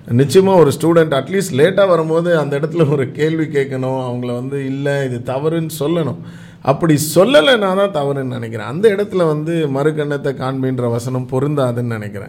நிச்சயமாக ஒரு student at least லேட்டாக வரும்போது அந்த இடத்துல ஒரு கேள்வி கேட்கணும் அவங்கள வந்து இல்லை இது தவறுன்னு சொல்லணும் அப்படி சொல்லலைன்னா தான் தவறுன்னு நினைக்கிறேன் அந்த இடத்துல வந்து மறுகண்ணத்தை காண்பின்ற வசனம் பொருந்தாதுன்னு நினைக்கிறேன்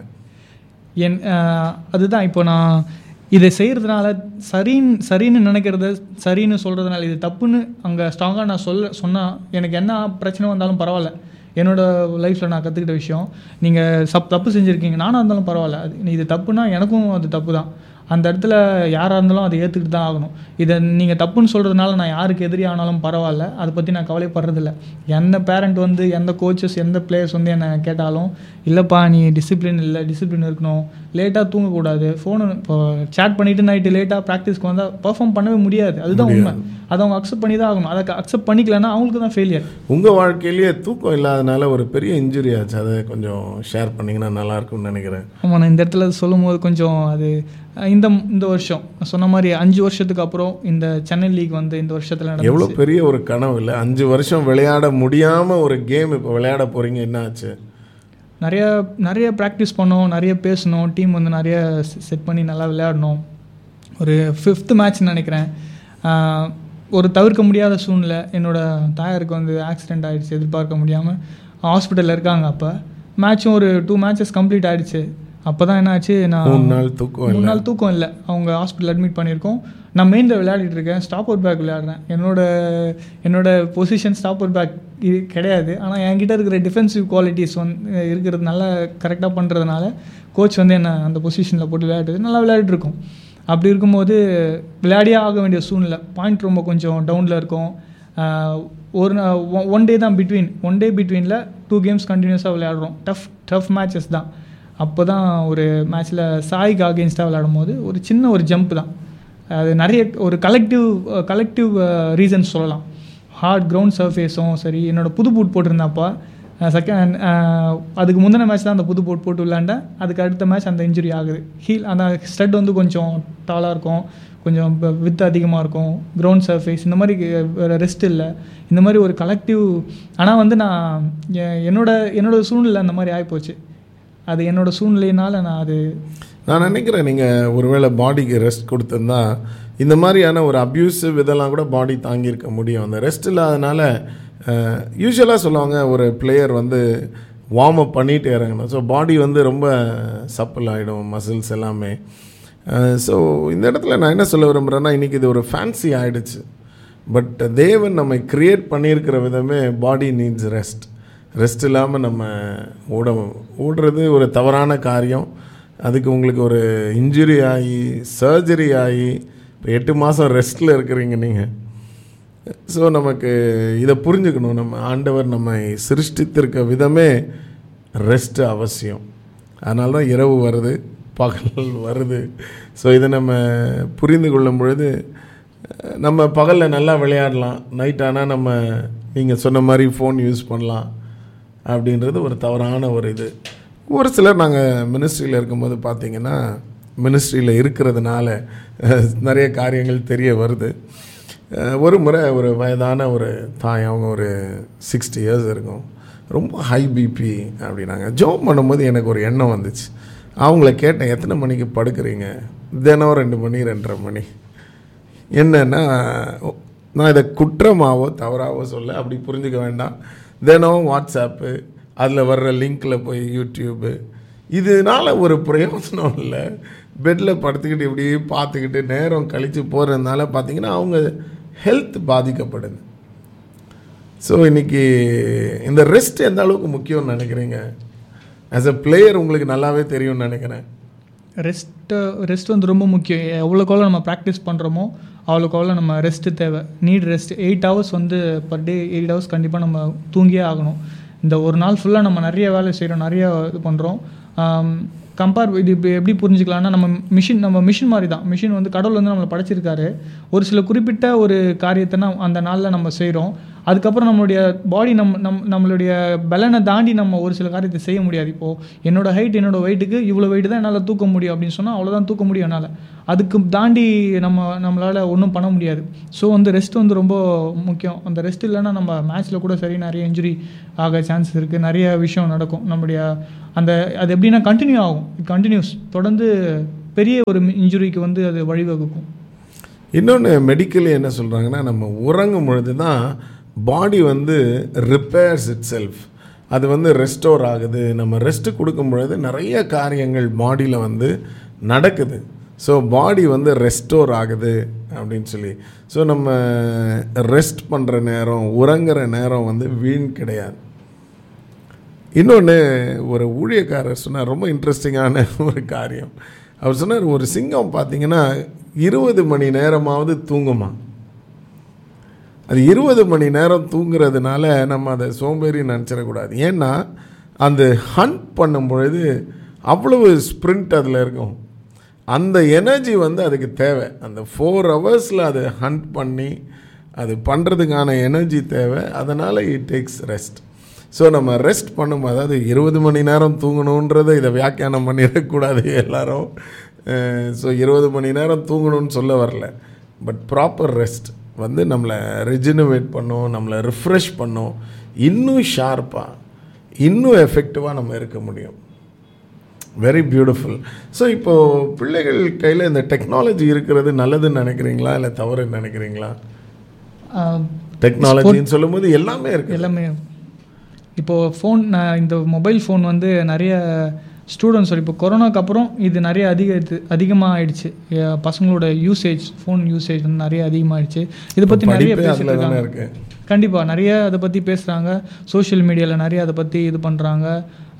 என் ஆஹ், அதுதான் இப்போ நான் இதை செய்கிறதுனால சரின்னு சரின்னு நினைக்கிறத சரின்னு சொல்கிறதுனால இது தப்புன்னு அங்கே ஸ்ட்ராங்காக நான் சொல்ல சொன்னால் எனக்கு என்ன பிரச்சனை வந்தாலும் பரவாயில்ல என்னோட லைஃப்பில் நான் கற்றுக்கிட்ட விஷயம் நீங்கள் சப் தப்பு செஞ்சுருக்கீங்க நானாக இருந்தாலும் பரவாயில்ல அது இது தப்புனா எனக்கும் அது தப்பு தான் அந்த இடத்துல யாராக இருந்தாலும் அதை ஏற்றுக்கிட்டு தான் ஆகணும் இதை நீங்கள் தப்புன்னு சொல்கிறதுனால நான் யாருக்கு எதிரி ஆனாலும் பரவாயில்ல அதை பற்றி நான் கவலைப்படுறதில்ல எந்த பேரண்ட் வந்து எந்த கோச்சஸ் எந்த பிளேயர்ஸ் வந்து என்னை கேட்டாலும் இல்லைப்பா நீ டிசிப்ளின் இல்லை டிசிப்ளின் இருக்கணும் லேட்டாக தூங்கக்கூடாது ஃபோனு இப்போ சேட் பண்ணிவிட்டு நைட்டு லேட்டாக ப்ராக்டிஸ்க்கு வந்தால் பர்ஃபார்ம் பண்ணவே முடியாது அதுதான் உண்மை அதை அவங்க அக்செப்ட் பண்ணி தான் ஆகணும் அதை அக்செப்ட் பண்ணிக்கலன்னா அவங்களுக்கு தான் ஃபெயிலியர் உங்கள் வாழ்க்கையிலேயே தூக்கம் இல்லாதனால ஒரு பெரிய இன்ஜுரி ஆச்சு அதை கொஞ்சம் ஷேர் பண்ணிங்கன்னா நல்லா இருக்கும்னு நினைக்கிறேன் ஆமாம் நான் இந்த இடத்துல சொல்லும் போது கொஞ்சம் அது அஹ், இந்த இந்த வருஷம் நான் சொன்ன மாதிரி அஞ்சு வருஷத்துக்கு அப்புறம் இந்த சென்னை லீக் வந்து இந்த வருஷத்தில் நடந்துச்சு எவ்வளோ பெரிய ஒரு கனவு இல்லை அஞ்சு வருஷம் விளையாட முடியாமல் ஒரு கேம் இப்போ விளையாட போகிறீங்க என்ன ஆச்சு நிறைய நிறைய ப்ராக்டிஸ் பண்ணோம் நிறைய பேசணும் டீம் வந்து நிறைய செட் பண்ணி நல்லா விளையாடணும் ஒரு ஃபிஃப்த் மேட்ச் நினைக்கிறேன் ஆஹ், ஒரு தவிர்க்க முடியாத சூழ்நிலை என்னோட தாயாருக்கு வந்து ஆக்சிடென்ட் ஆகிடுச்சு எதிர்பார்க்க முடியாமல் ஹாஸ்பிட்டலில் இருக்காங்க அப்போ மேட்சும் ஒரு டூ மேட்சஸ் கம்ப்ளீட் ஆகிடுச்சு அப்போ தான் என்னாச்சு நான் மூணு நாள் தூக்கம் மூணு நாள் தூக்கம் இல்லை அவங்க ஹாஸ்பிட்டல் அட்மிட் பண்ணியிருக்கோம் நான் மெயினில் விளையாடிட்டு இருக்கேன் ஸ்டாப் அவுட் பேக் விளையாடுறேன் என்னோட என்னோட பொசிஷன் ஸ்டாப் அவுட் பேக் கிடையாது ஆனால் என்கிட்ட இருக்கிற டிஃபென்சிவ் குவாலிட்டிஸ் வந்து இருக்கிறது நல்லா கரெக்டாக பண்ணுறதுனால கோச் வந்து என்ன அந்த பொசிஷனில் போட்டு விளையாடுறது நல்லா விளையாடிட்டு இருக்கோம் அப்படி இருக்கும்போது விளையாடியே ஆக வேண்டிய சூழ்நிலை பாயிண்ட் ரொம்ப கொஞ்சம் டவுனில் இருக்கும் ஆஹ் ஒரு ஒன் டே தான் பிட்வீன் ஒன் டே பிட்வீனில் டூ கேம்ஸ் கண்டினியூஸாக விளையாடுறோம் டஃப் டஃப் மேட்சஸ் தான் அப்போ தான் ஒரு மேட்ச்சில் சாய்க்கு அகேன்ஸ்டாக விளையாடும் போது ஒரு சின்ன ஒரு ஜம்ப் தான் அது நிறைய ஒரு கலெக்டிவ் கலெக்டிவ் ரீசன்ஸ் சொல்லலாம் ஹார்ட் கிரவுண்ட் சர்ஃபேஸும் சரி என்னோட புது பூட் போட்டிருந்தப்போ செகண்ட் அதுக்கு முந்தின மேட்ச் தான் அந்த புது போட் போட்டு விளையாண்டேன் அதுக்கு அடுத்த மேட்ச் அந்த இன்ஜுரி ஆகுது ஹீல் அந்த ஸ்டட் வந்து கொஞ்சம் டாலாக இருக்கும் கொஞ்சம் வித் அதிகமாக இருக்கும் கிரவுண்ட் சர்ஃபேஸ் இந்த மாதிரி ரெஸ்ட் இல்லை இந்த மாதிரி ஒரு கலெக்டிவ் ஆனால் வந்து நான் எ- என்னோட என்னோட சூழ்நிலை அந்த மாதிரி ஆகிப்போச்சு அது என்னோட சூழ்நிலையினால நான் அது நான் நினைக்கிறேன் நீங்கள் ஒருவேளை பாடிக்கு ரெஸ்ட் கொடுத்துருந்தா இந்த மாதிரியான ஒரு அப்யூசிவ் இதெல்லாம் கூட பாடி தாங்கியிருக்க முடியும் அந்த ரெஸ்ட் இல்லாதனால யூஸ்வலாக சொல்லுவாங்க ஒரு பிளேயர் வந்து வார்ம் அப் பண்ணிட்டு இறங்கணும் ஸோ பாடி வந்து ரொம்ப சப்பல் ஆகிடும் மசில்ஸ் எல்லாமே ஸோ இந்த இடத்துல நான் என்ன சொல்ல விரும்புகிறேன்னா இன்றைக்கி இது ஒரு ஃபேன்சி ஆயிடுச்சு பட் தேவன் நம்மை கிரியேட் பண்ணியிருக்கிற விதமே பாடி நீட்ஸ் ரெஸ்ட் ரெஸ்ட் இல்லாமல் நம்ம ஓட ஓடுறது ஒரு தவறான காரியம் அதுக்கு உங்களுக்கு ஒரு இன்ஜுரி ஆகி சர்ஜரி ஆகி இப்போ எட்டு மாதம் ரெஸ்ட்டில் இருக்கிறீங்க நீங்கள் ஸோ நமக்கு இதை புரிஞ்சுக்கணும் நம்ம ஆண்டவர் நம்மை சிருஷ்டித்திருக்க விதமே ரெஸ்ட் அவசியம் அதனால தான் இரவு வருது பகல் வருது ஸோ இதை நம்ம புரிந்து கொள்ளும் பொழுது அஹ், நம்ம பகலில் நல்லா விளையாடலாம் நைட் ஆனால் நம்ம நீங்கள் சொன்ன மாதிரி ஃபோன் யூஸ் பண்ணலாம் அப்படின்றது ஒரு தவறான ஒரு இது ஒரு சிலர் நாங்கள் மினிஸ்ட்ரியில் இருக்கும்போது பார்த்தீங்கன்னா மினிஸ்ட்ரியில் இருக்கிறதுனால அஹ், நிறைய காரியங்கள் தெரிய வருது அஹ், ஒரு முறை ஒரு வயதான ஒரு தாய் அவங்க ஒரு சிக்ஸ்டி இயர்ஸ் இருக்கும் ரொம்ப ஹை பிபி அப்படின்னாங்க ஜோப் பண்ணும்போது எனக்கு ஒரு எண்ணம் வந்துச்சு அவங்கள கேட்டேன் எத்தனை மணிக்கு படுக்கிறீங்க தினம் ரெண்டு மணி ரெண்டரை மணி என்னன்னா நான் இதை குற்றமாவோ தவறாவோ சொல்ல அப்படி புரிஞ்சுக்க வேண்டாம் தினம் வாட்ஸ்அப்பு அதில் வர்ற லிங்க்கில் போய் யூடியூப்பு இதனால ஒரு பிரயோஜனம் இல்லை பெட்டில் படுத்துக்கிட்டு இப்படியே பார்த்துக்கிட்டு நேரம் கழித்து போகிறதுனால பார்த்தீங்கன்னா அவங்க ஹெல்த் பாதிக்கப்படுது ஸோ இன்னைக்கு இந்த ரெஸ்ட் எந்த அளவுக்கு முக்கியம்னு நினைக்கிறீங்க ஆஸ் அ பிளேயர் உங்களுக்கு நல்லாவே தெரியும்னு நினைக்கிறேன் ரெஸ்ட்டு ரெஸ்ட் வந்து ரொம்ப முக்கியம் எவ்வளோக்கு எவ்வளோ நம்ம ப்ராக்டிஸ் பண்ணுறோமோ அவ்வளோக்கு எவ்வளோ நம்ம ரெஸ்ட்டு தேவை நீட் ரெஸ்ட் எயிட் ஹவர்ஸ் வந்து பர் டே எயிட் ஹவர்ஸ் கண்டிப்பாக நம்ம தூங்கியே ஆகணும் இந்த ஒரு நாள் ஃபுல்லாக நம்ம நிறைய வேலை செய்கிறோம் நிறைய இது பண்ணுறோம் கம்பேர் இது இப்போ எப்படி புரிஞ்சுக்கலாம்னா நம்ம மிஷின் நம்ம மிஷின் மாதிரி தான் மிஷின் வந்து கடவுள் வந்து நம்மளை படைச்சிருக்காரு ஒரு சில குறிப்பிட்ட ஒரு காரியத்தை நம்ம அந்த நாளில் நம்ம செய்கிறோம் அதுக்கப்புறம் நம்மளுடைய பாடி நம் நம் நம்மளுடைய பலனை தாண்டி நம்ம ஒரு சில காரியத்தை செய்ய முடியாது இப்போது என்னோட ஹைட் என்னோட வெயிட்டுக்கு இவ்வளோ வெயிட் தான் என்னால் தூக்க முடியும் அப்படின்னு சொன்னால் அவ்வளோதான் தூக்க முடியும் என்னால் அதுக்கு தாண்டி நம்ம நம்மளால் ஒன்றும் பண்ண முடியாது ஸோ வந்து ரெஸ்ட் வந்து ரொம்ப முக்கியம் அந்த ரெஸ்ட் இல்லைன்னா நம்ம மேட்ச்சில் கூட சரி நிறைய இன்ஜுரி ஆக சான்சஸ் இருக்குது நிறைய விஷயம் நடக்கும் நம்முடைய அந்த அது எப்படின்னா கண்டினியூ ஆகும் கண்டினியூஸ் தொடர்ந்து பெரிய ஒரு இன்ஜுரிக்கு வந்து அது வழிவகுக்கும் இன்னொன்று மெடிக்கலி என்ன சொல்கிறாங்கன்னா நம்ம உறங்கும் பொழுது தான் பாடி வந்து ரிப்பேர்ஸ் இட் செல்ஃப் அது வந்து ரெஸ்டோர் ஆகுது நம்ம ரெஸ்ட் கொடுக்கும் பொழுது நிறைய காரியங்கள் பாடியில் வந்து நடக்குது ஸோ பாடி வந்து ரெஸ்டோர் ஆகுது அப்படின்னு சொல்லி ஸோ நம்ம ரெஸ்ட் பண்ணுற நேரம் உறங்குற நேரம் வந்து வீண் கிடையாது இன்னொன்று ஒரு ஊழியக்காரர் சொன்னார் ரொம்ப இன்ட்ரெஸ்டிங்கான ஒரு காரியம் அவர் சொன்னார் ஒரு சிங்கம் பார்த்தீங்கன்னா இருபது மணி நேரமாவது தூங்குமா அது இருபது மணி நேரம் தூங்குறதுனால நம்ம அதை சோம்பேறி நினச்சிடக்கூடாது ஏன்னா அந்த ஹண்ட் பண்ணும் பொழுது அவ்வளவு ஸ்ப்ரிண்ட் அதில் இருக்கும் அந்த எனர்ஜி வந்து அதுக்கு தேவை அந்த ஃபோர் ஹவர்ஸில் அதை ஹண்ட் பண்ணி அது பண்ணுறதுக்கான எனர்ஜி தேவை அதனால் இட் டேக்ஸ் ரெஸ்ட் ஸோ நம்ம ரெஸ்ட் பண்ணும் அதாவது இருபது மணி நேரம் தூங்கணுன்றதை இதை வியாக்கியானம் பண்ணிடக்கூடாது எல்லாரும் ஸோ இருபது மணி நேரம் தூங்கணும்னு சொல்ல வரல பட் ப்ராப்பர் ரெஸ்ட் வந்து நம்மளை ரெஜினுவேட் பண்ணும் நம்மளை ரிஃப்ரெஷ் பண்ணும் இன்னும் ஷார்ப்பாக இன்னும் எஃபெக்டிவாக நம்ம இருக்க முடியும் வெரி பியூட்டிஃபுல் ஸோ இப்போது பிள்ளைகள் கையில் இந்த டெக்னாலஜி இருக்கிறது நல்லதுன்னு நினைக்கிறீங்களா இல்லை தவறுன்னு நினைக்கிறீங்களா ஆஹ் டெக்னாலஜின்னு சொல்லும்போது எல்லாமே இருக்குது எல்லாமே இப்போது ஃபோன் இந்த மொபைல் ஃபோன் வந்து நிறைய ஸ்டூடெண்ட்ஸ் இப்போ கொரோனாக்கு அப்புறம் இது நிறைய அதிகரித்து அதிகமாக ஆயிடுச்சு அஹ் பசங்களோட யூசேஜ் ஃபோன் யூசேஜ் வந்து நிறைய அதிகமாகிடுச்சு இதை பற்றி நிறைய படிப்பே பேசிட்டு அதில் தானே இருக்காங்க இருக்குது கண்டிப்பாக நிறைய அதை பற்றி பேசுகிறாங்க சோஷியல் மீடியாவில் நிறைய அதை பற்றி இது பண்ணுறாங்க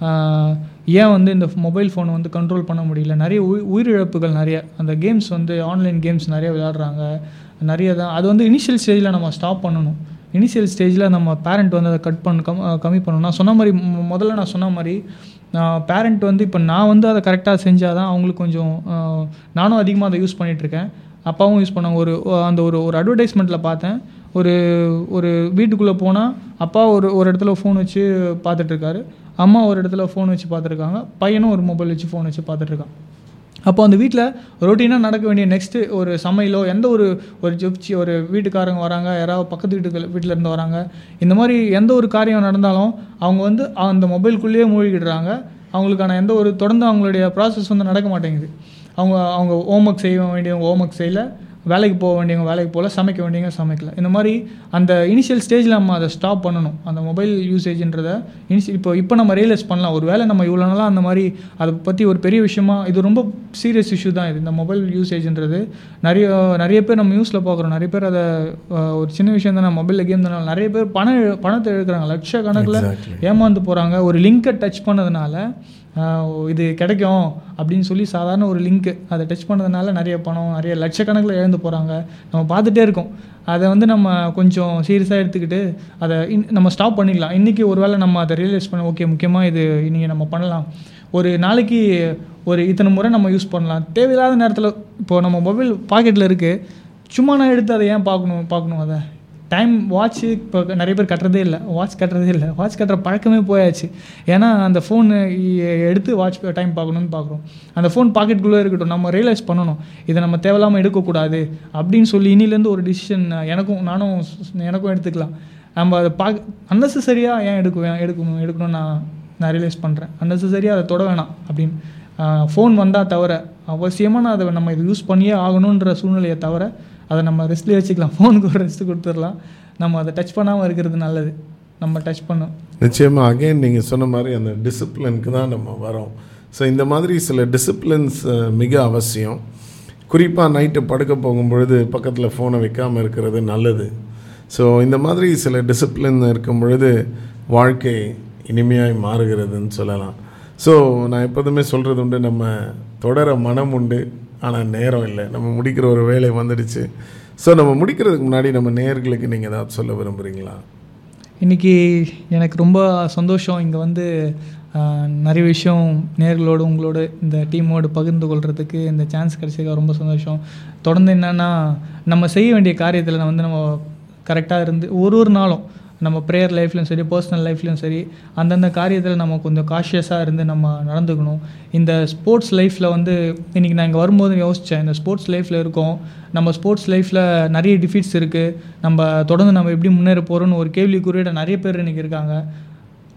ஏன் வந்து இந்த மொபைல் ஃபோனை வந்து கண்ட்ரோல் பண்ண முடியல நிறைய உயி உயிரிழப்புகள் நிறைய அந்த கேம்ஸ் வந்து ஆன்லைன் கேம்ஸ் நிறைய விளையாடுறாங்க நிறைய தான் அது வந்து இனிஷியல் ஸ்டேஜில் நம்ம ஸ்டாப் பண்ணணும் இனிஷியல் ஸ்டேஜில் நம்ம பேரண்ட் வந்து அதை கட் பண்ண கம் கம்மி பண்ணணும் நான் சொன்ன மாதிரி மு- முதல்ல நான் சொன்ன மாதிரி பேரண்ட் வந்து இப்போ நான் வந்து அதை கரெக்டாக செஞ்சால் தான் அவங்களுக்கு கொஞ்சம் ஆஹ், நானும் அதிகமாக அதை யூஸ் பண்ணிகிட்ருக்கேன் அப்பாவும் யூஸ் பண்ணாங்க ஒரு அந்த ஒரு ஒரு அட்வர்டைஸ்மெண்ட்டில் பார்த்தேன் ஒரு ஒரு வீட்டுக்குள்ளே போனால் அப்பா ஒரு ஒரு இடத்துல ஃபோன் வச்சு பார்த்துட்ருக்காரு அம்மா ஒரு இடத்துல ஃபோன் வச்சு பார்த்துருக்காங்க பையனும் ஒரு மொபைல் வச்சு ஃபோன் வச்சு பார்த்துட்ருக்கான் அப்போ அந்த வீட்டில் ரொட்டீனாக நடக்க வேண்டிய நெக்ஸ்ட்டு ஒரு சமையலோ எந்த ஒரு ஒரு ஜிப்சி ஒரு வீட்டுக்காரங்க வராங்க யாராவது பக்கத்து வீட்டுக்கு வீட்டில் இருந்து வராங்க இந்த மாதிரி எந்த ஒரு காரியம் நடந்தாலும் அவங்க வந்து அந்த மொபைலுக்குள்ளேயே மூழ்கிடுறாங்க அவங்களுக்கான எந்த ஒரு தொடர்ந்து அவங்களுடைய ப்ராசஸ் வந்து நடக்க மாட்டேங்குது அவங்க அவங்க ஹோம்ஒர்க் செய்ய வேண்டியவங்க ஹோம்ஒர்க் செய்யல வேலைக்கு போக வேண்டியவங்க வேலைக்கு போகல சமைக்க வேண்டியவங்க சமைக்கல இந்த மாதிரி அந்த இனிஷியல் ஸ்டேஜில் நம்ம அதை ஸ்டாப் பண்ணணும் அந்த மொபைல் யூசேஜ்ன்றதை இனிஷி இப்போ இப்போ நம்ம ரியலைஸ் பண்ணலாம் ஒரு வேளை நம்ம இவ்வளோ நாளாக அந்த மாதிரி அதை பற்றி ஒரு பெரிய விஷயமா இது ரொம்ப சீரியஸ் இஷ்யூ தான் இது இந்த மொபைல் யூசேஜ்ன்றது நிறைய நிறைய பேர் நம்ம நியூஸில் பார்க்குறோம் நிறைய பேர் அதை அஹ், ஒரு சின்ன விஷயம் தானே மொபைலில் கேம் தானே நிறைய பேர் பணம் இழ- பணத்தை இழக்கிறாங்க லட்சக்கணக்கில் Exactly. ஏமாந்து போகிறாங்க ஒரு லிங்கை டச் பண்ணதுனால ஆஹ், இது கிடைக்கும் அப்படின்னு சொல்லி சாதாரண ஒரு லிங்க்கு அதை டச் பண்ணதுனால நிறைய பணம் நிறைய லட்சக்கணக்கில் இழந்து போகிறாங்க நம்ம பார்த்துட்டே இருக்கோம் அதை வந்து நம்ம கொஞ்சம் சீரியஸாக எடுத்துக்கிட்டு அதை இன் நம்ம ஸ்டாப் பண்ணிடலாம் இன்றைக்கி ஒருவேளை நம்ம அதை ரியலைஸ் பண்ண ஓகே முக்கியமாக இது இன்றைக்கி நம்ம பண்ணலாம் ஒரு நாளைக்கு ஒரு இத்தனை முறை நம்ம யூஸ் பண்ணலாம் தேவையில்லாத நேரத்தில் இப்போ நம்ம மொபைல் பாக்கெட்டில் இருக்குது சும்மா நான் எடுத்து அதை ஏன் பார்க்கணும் பார்க்கணும் அதை டைம் வாட்ச் இப்போ நிறைய பேர் கட்டுறதே இல்லை வாட்ச் கட்டுறதே இல்லை வாட்ச் கட்டுற பழக்கமே போயாச்சு ஏன்னா அந்த ஃபோன் எடுத்து வாட்ச் டைம் பார்க்கணும்னு பார்க்குறோம் அந்த ஃபோன் பாக்கெட்டுக்குள்ளே இருக்கட்டும் நம்ம ரியலைஸ் பண்ணணும் இதை நம்ம தேவையில்லாமல் எடுக்கக்கூடாது அப்படின்னு சொல்லி இன்னிலேருந்து ஒரு டிசிஷன் எனக்கும் நானும் எனக்கும் எடுத்துக்கலாம் நம்ம அதை பார்க்க அன்னெசரியாக ஏன் எடுக்குவேன் எடுக்கணும் எடுக்கணும்னு நான் நான் ரியலைஸ் பண்ணுறேன் அன்னெசரியாக அதை தொட வேணாம் அப்படின்னு ஃபோன் வந்தால் தவிர அவசியமாக நான் அதை நம்ம இது யூஸ் பண்ணியே ஆகணுன்ற சூழ்நிலையை தவிர அதை நம்ம ரெஸ்ட்லேயே வச்சுக்கலாம் ஃபோனுக்கு ஒரு ரெஸ்ட் கொடுத்துடலாம் நம்ம அதை டச் பண்ணாமல் இருக்கிறது நல்லது நம்ம டச் பண்ணோம் நிச்சயமாக அகைன் நீங்கள் சொன்ன மாதிரி அந்த டிசிப்ளினுக்கு தான் நம்ம வரோம் ஸோ இந்த மாதிரி சில டிசிப்ளின்ஸ் மிக அவசியம் குறிப்பாக நைட்டு படுக்க போகும்பொழுது பக்கத்தில் ஃபோனை வைக்காமல் இருக்கிறது நல்லது ஸோ இந்த மாதிரி சில டிசிப்ளின் இருக்கும் பொழுது வாழ்க்கை இனிமையாய் மாறுகிறதுன்னு சொல்லலாம் ஸோ நான் எப்போதுமே சொல்கிறது உண்டு நம்ம தொடர மனம் உண்டு ஆனால் நேரம் இல்லை நம்ம முடிக்கிற ஒரு வேலை வந்துடுச்சு ஸோ நம்ம முடிக்கிறதுக்கு முன்னாடி நம்ம நேயர்களுக்கு நீங்கள் ஏதாவது சொல்ல விரும்புகிறீங்களா இன்றைக்கி எனக்கு ரொம்ப சந்தோஷம் இங்கே வந்து ஆஹ், நிறைய விஷயம் நேர்களோடு உங்களோட இந்த டீமோடு பகிர்ந்து கொள்கிறதுக்கு இந்த சான்ஸ் கிடைச்சதுக்கு ரொம்ப சந்தோஷம் தொடர்ந்து என்னென்னா நம்ம செய்ய வேண்டிய காரியத்தில் வந்து நம்ம கரெக்டாக இருந்து ஒரு ஒரு நாளும் நம்ம ப்ரேயர் லைஃப்லையும் சரி பர்சனல் லைஃப்லையும் சரி அந்தந்த காரியத்தில் நம்ம கொஞ்சம் காஷியஸாக இருந்து நம்ம நடந்துக்கணும் இந்த ஸ்போர்ட்ஸ் லைஃப்பில் வந்து இன்றைக்கி நான் இங்கே வரும்போது யோசித்தேன் இந்த ஸ்போர்ட்ஸ் லைஃப்பில் இருக்கோம் நம்ம ஸ்போர்ட்ஸ் லைஃப்பில் நிறைய டிஃபீட்ஸ் இருக்குது நம்ம தொடர்ந்து நம்ம எப்படி முன்னேற போகிறோம்னு ஒரு கேள்விக்குறியிட நிறைய பேர் இன்றைக்கி இருக்காங்க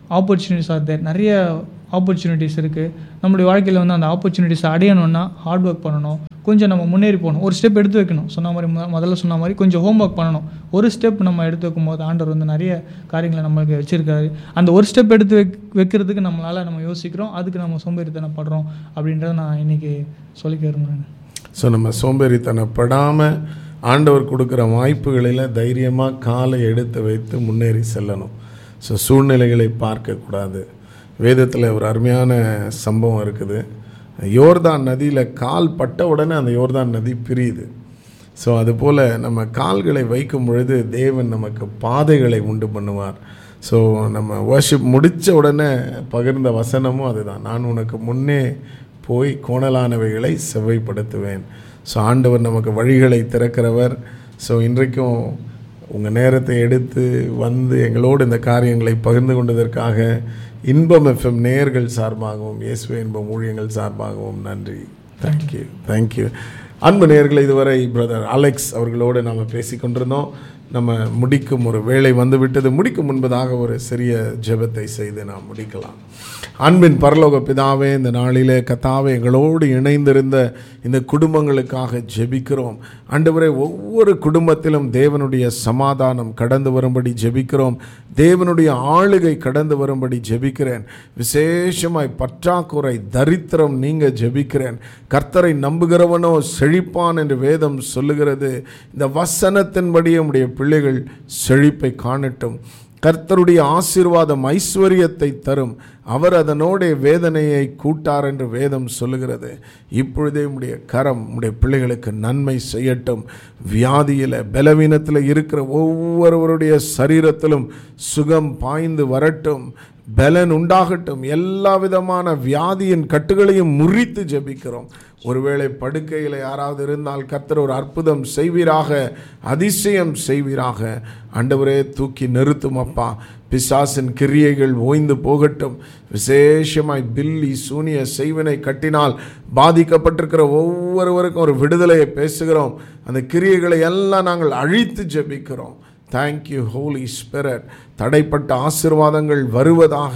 ஆப்பர்ச்சுனிட்டிஸ் ஆர் தேர் நிறைய ஆப்பர்ச்சுனிட்டிஸ் இருக்குது நம்மளுடைய வாழ்க்கையில் வந்து அந்த ஆப்பர்ச்சுனிட்டிஸை அடையணும்னா ஹார்ட் ஒர்க் பண்ணணும் கொஞ்சம் நம்ம முன்னேறி போகணும் ஒரு ஸ்டெப் எடுத்து வைக்கணும் சொன்ன மாதிரி மு- முதல்ல சொன்ன மாதிரி கொஞ்சம் ஹோம் ஒர்க் பண்ணணும் ஒரு ஸ்டெப் நம்ம எடுத்து வைக்கும்போது ஆண்டவர் வந்து நிறைய காரியங்களை நம்மளுக்கு வச்சுருக்காரு அந்த ஒரு ஸ்டெப் எடுத்து வைக் வைக்கிறதுக்கு நம்மளால் நம்ம யோசிக்கிறோம் அதுக்கு நம்ம சோம்பேறித்தனப்படுறோம் அப்படின்றத நான் இன்றைக்கி சொல்லிக்க விரும்புகிறேன் ஸோ நம்ம சோம்பேறித்தனப்படாமல் ஆண்டவர் கொடுக்குற வாய்ப்புகளில் தைரியமாக காலை எடுத்து வைத்து முன்னேறி செல்லணும் ஸோ சூழ்நிலைகளை பார்க்கக்கூடாது வேதத்தில் ஒரு அருமையான சம்பவம் இருக்குது யோர்தான் நதியில் கால் பட்ட உடனே அந்த யோர்தான் நதி பிரியுது ஸோ அதுபோல் நம்ம கால்களை வைக்கும் பொழுது தேவன் நமக்கு பாதைகளை உண்டு பண்ணுவார் ஸோ நம்ம வர்ஷிப் முடித்த உடனே பகிர்ந்த வசனமும் அதுதான் நான் உனக்கு முன்னே போய் கோணலானவைகளை செவ்வைப்படுத்துவேன் ஸோ ஆண்டவர் நமக்கு வழிகளை திறக்கிறவர் ஸோ இன்றைக்கும் உங்கள் நேரத்தை எடுத்து வந்து எங்களோடு இந்த காரியங்களை பகிர்ந்து கொண்டதற்காக இன்பம் எஃப்எம் நேயர்கள் சார்பாகவும் இயேசுவே இன்பம் ஊழியங்கள் சார்பாகவும் நன்றி தேங்க்யூ தேங்க்யூ அன்பு நேயர்களை இதுவரை பிரதர் அலெக்ஸ் அவர்களோடு நாம் பேசிக்கொண்டிருந்தோம் நம்ம முடிக்கும் ஒரு வேளை வந்துவிட்டது முடிக்கும் முன்பதாக ஒரு சிறிய ஜெபத்தை செய்து நாம் முடிக்கலாம் அன்பின் பரலோக பிதாவே இந்த நாளிலே கத்தாவே எங்களோடு இணைந்திருந்த இந்த குடும்பங்களுக்காக ஜெபிக்கிறோம் ஆண்டவரே ஒவ்வொரு குடும்பத்திலும் தேவனுடைய சமாதானம் கடந்து வரும்படி ஜெபிக்கிறோம் தேவனுடைய ஆளுகை கடந்து வரும்படி ஜெபிக்கிறேன் விசேஷமாய் பற்றாக்குறை தரித்திரம் நீங்க ஜெபிக்கிறேன் கர்த்தரை நம்புகிறவனோ செழிப்பான் என்று வேதம் சொல்லுகிறது இந்த வசனத்தின்படி உடைய பிள்ளைகள் செழிப்பை காணட்டும் கர்த்தருடைய ஆசீர்வாதம் ஐஸ்வர்யத்தை தரும் அவர் அதனோட வேதனையை கூட்டார் என்று வேதம் சொல்லுகிறது இப்பொழுதே உடைய கரம் உடைய பிள்ளைகளுக்கு நன்மை செய்யட்டும் வியாதியில் பலவீனத்தில் இருக்கிற ஒவ்வொருவருடைய சரீரத்திலும் சுகம் பாய்ந்து வரட்டும் பலன் உண்டாகட்டும் எல்லா விதமான வியாதியின் கட்டுகளையும் முறித்து ஜெபிக்கிறோம் ஒருவேளை படுக்கையில் யாராவது இருந்தால் கர்த்தர் ஒரு அற்புதம் செய்வீராக அதிசயம் செய்வீராக ஆண்டவரே தூக்கி நிறுத்தும் அப்பா பிசாசின் கிரியைகள் ஓய்ந்து போகட்டும் விசேஷமாய் பில்லி சூனிய செய்வினை கட்டினால் பாதிக்கப்பட்டிருக்கிற ஒவ்வொருவருக்கும் ஒரு விடுதலையை பேசுகிறோம் அந்த கிரியைகளை எல்லாம் நாங்கள் அழித்து ஜெபிக்கிறோம் தேங்க்யூ ஹோலி ஸ்பிரிட் தடைப்பட்ட ஆசிர்வாதங்கள் வருவதாக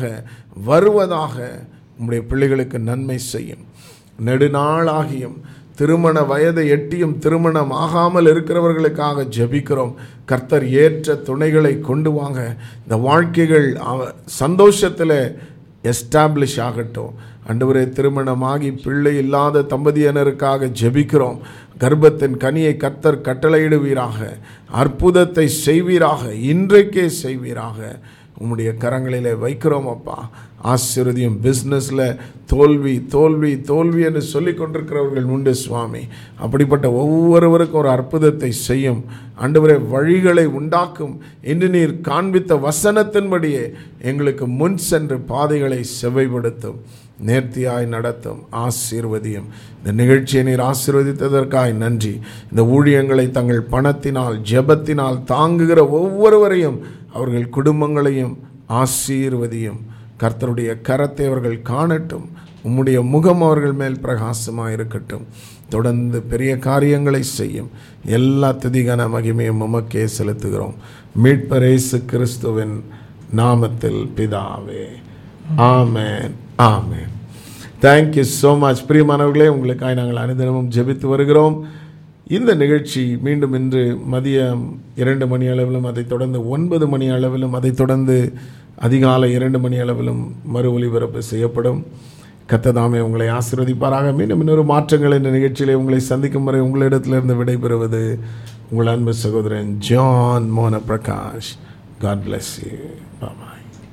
வருவதாக உம்முடைய பிள்ளைகளுக்கு நன்மை செய்யும் நெடுநாளாகியும் திருமண வயதை எட்டியும் திருமணம் ஆகாமல் இருக்கிறவர்களுக்காக ஜெபிக்கிறோம் கர்த்தர் ஏற்ற துணைகளை கொண்டு வாங்க இந்த வாழ்க்கைகள் அவ சந்தோஷத்தில் எஸ்டாப்ளிஷ் ஆகட்டும் அன்றுவரே திருமணமாகி பிள்ளை இல்லாத தம்பதியினருக்காக ஜெபிக்கிறோம் கர்ப்பத்தின் கனியை கர்த்தர் கட்டளையிடுவீராக அற்புதத்தை செய்வீராக இன்றைக்கே செய்வீராக உம்முடைய கரங்களிலே வைக்கிறோம் அப்பா ஆசீர்வதியும் பிஸ்னஸில் தோல்வி தோல்வி தோல்வி என்று சொல்லிக் கொண்டிருக்கிறவர்கள் உண்டு சுவாமி அப்படிப்பட்ட ஒவ்வொருவருக்கும் ஒரு அற்புதத்தை செய்யும் ஆண்டவரே வழிகளை உண்டாக்கும் இன்று நீர் காண்பித்த வசனத்தின்படியே எங்களுக்கு முன் சென்று பாதைகளை செவ்வைப்படுத்தும் நேர்த்தியாய் நடத்தும் ஆசீர்வதியும் இந்த நிகழ்ச்சியை நீர் ஆசீர்வதித்ததற்காய் நன்றி இந்த ஊழியங்களை தங்கள் பணத்தினால் ஜெபத்தினால் தாங்குகிற ஒவ்வொருவரையும் அவர்கள் குடும்பங்களையும் ஆசீர்வதியும் கர்த்தருடைய கரத்தை அவர்கள் காணட்டும் உம்முடைய முகம் அவர்கள் மேல் பிரகாசமாக இருக்கட்டும் தொடர்ந்து பெரிய காரியங்களை செய்யும் எல்லா துதிகன மகிமையும் உமக்கே செலுத்துகிறோம் மீட்பர் இயேசு கிறிஸ்துவின் நாமத்தில் பிதாவே ஆமென் ஆமென் தேங்க்யூ ஸோ மச் பிரியமானவர்களே உங்களுக்காக நாங்கள் அனுதினமும் ஜெபித்து வருகிறோம் இந்த நிகழ்ச்சி மீண்டும் இன்று மதியம் இரண்டு மணி அளவிலும் அதைத் தொடர்ந்து ஒன்பது மணி அளவிலும் அதைத் தொடர்ந்து அதிகாலை இரண்டு மணி அளவிலும் மறு ஒலிபரப்பு செய்யப்படும் கத்ததாமே உங்களை ஆசீர்வதிப்பாராக மீண்டும் இன்னொரு மாற்றங்கள் என்ற நிகழ்ச்சியிலே உங்களை சந்திக்கும் வரை உங்களிடத்திலிருந்து விடைபெறுவது உங்கள் அன்பு சகோதரன் ஜான் மோன Prakash God bless you bye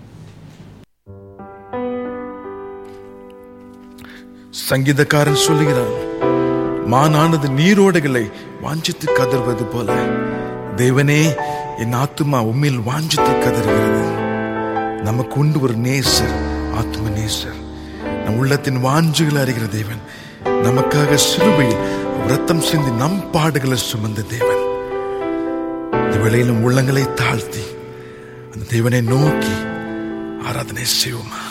சங்கீதக்காரன் சொல்லுகிறான் மானானது நீரோடைகளை வாஞ்சித்து கதறுவது போல தேவனே என் ஆத்துமா உண்மையில் வாஞ்சித்து கதறுகிறது நமக்கு உண்டு ஒரு நேசர் ஆத்ம நேசர் நம் உள்ளத்தின் வாஞ்சுகள் அறிகிற தேவன் நமக்காக சிலுவையில் ரத்தம் சிந்தி நம் பாடுகளை சுமந்த தேவன் இந்த வேளையிலும் உள்ளங்களை தாழ்த்தி அந்த தேவனை நோக்கி ஆராதனை செய்வோமா